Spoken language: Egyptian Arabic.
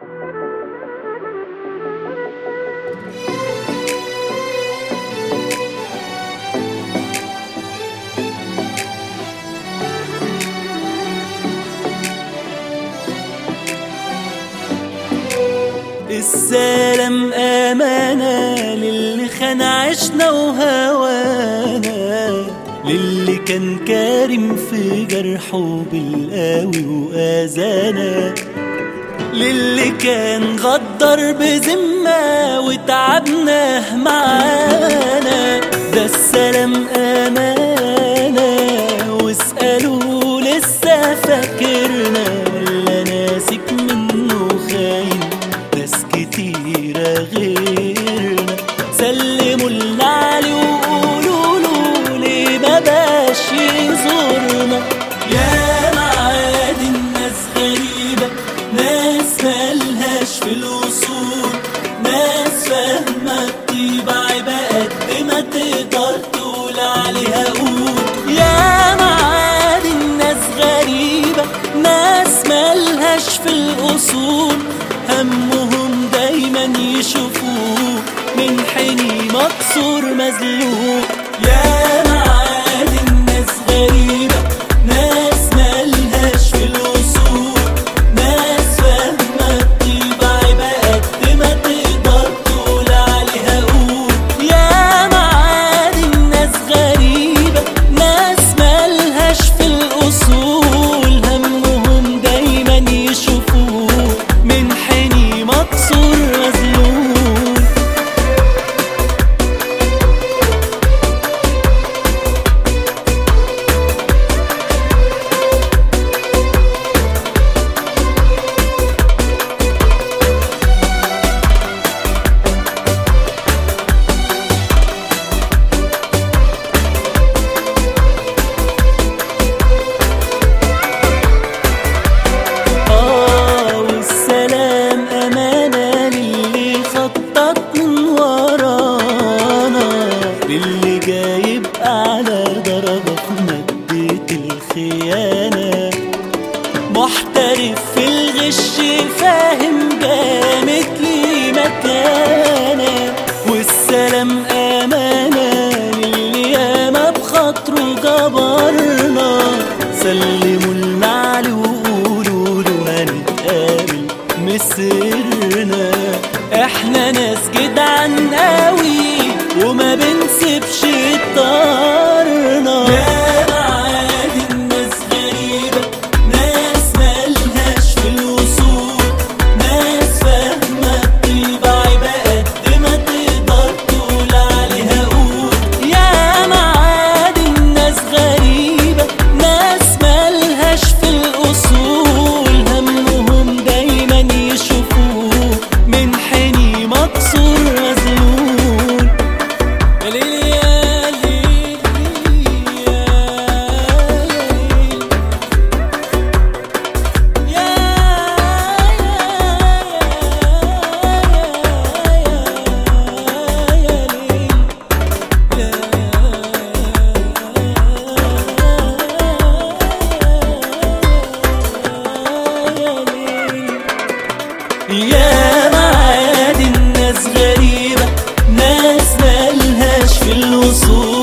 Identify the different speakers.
Speaker 1: السلام أمانة للي خان عشنا وهوانا للي كان كارم في جرحه بالقاوي وأذانا للي كان غدر بذمة وتعبناه معانا ده السلام أمانة واسألوا لسه فاكرنا ولا ناسك منه خاين ناس كتيرة غيرنا سلموا لنا عليه وقولوا له ليه ما باش يزورنا يا معاد الناس غريبة ناس ملهاش في الوصول ناس فاهمة الطباع بقد ما تقدر تقول عليها قول يا معاد الناس غريبة ناس ملهاش في الأصول همهم دايما يشوفوه من حيني مكسور مذلول يا معاد الناس غريبة ناس ملهاش في الوصول ناس فاهمة الطباع بقد ما تقدر تقول عليها قول يا معاد الناس غريبة ناس ملهاش في الأصول همهم دايما يشوفوه من حيني مكسور مذلول آه والسلام أمانة للي خطط من ورانا للي جايب أعلى درجة في مادة الخيانة محترف في الغش فاهم جامد لي مكانة والسلام أمانة للي ياما بخاطره جبرنا سلموا المعلي وقولوا له هنتقابل مسرنا احنا ناس جدعان قوي وما بنسيبش طارنا يا معاد الناس غريبة ناس ملهاش في الوصول ناس فاهمة الطباع بقد ما تقدر تقول عليها قول يا معاد الناس غريبة ناس ملهاش في الأصول همهم دايما يشوفوه من حيني مكسور مذلول يا ليل يا ليل يا ليل يا يا ليل يا معاد الناس غريبة ناس ملهاش في الوصول